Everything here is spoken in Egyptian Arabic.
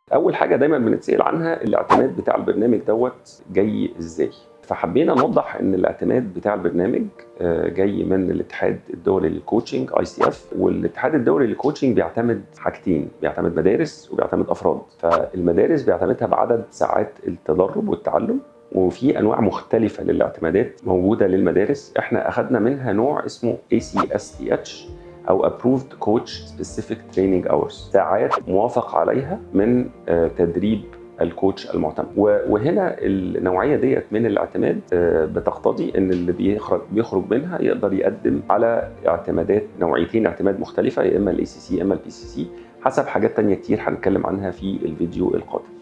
اول حاجه دايما بنتسال عنها الاعتماد بتاع البرنامج دوت جاي ازاي فحبينا نوضح ان الاعتماد بتاع البرنامج آه، جاي من الاتحاد الدولي للكوتشنج اي سي اف والاتحاد الدولي للكوتشنج بيعتمد حاجتين بيعتمد مدارس وبيعتمد افراد فالمدارس بيعتمدها بعدد ساعات التدرب والتعلم وفي انواع مختلفه للاعتمادات موجوده للمدارس احنا اخذنا منها نوع اسمه ACSTH او Approved Coach Specific Training Hours ساعات موافق عليها من آه، تدريب الكوتش المعتمد وهنا النوعيه ديت من الاعتماد آه، بتقتضي ان اللي بيخرج بيخرج منها يقدر يقدم على اعتمادات نوعيتين اعتماد مختلفه يا اما الاي سي سي يا اما البي سي سي حسب حاجات تانية كتير هنتكلم عنها في الفيديو القادم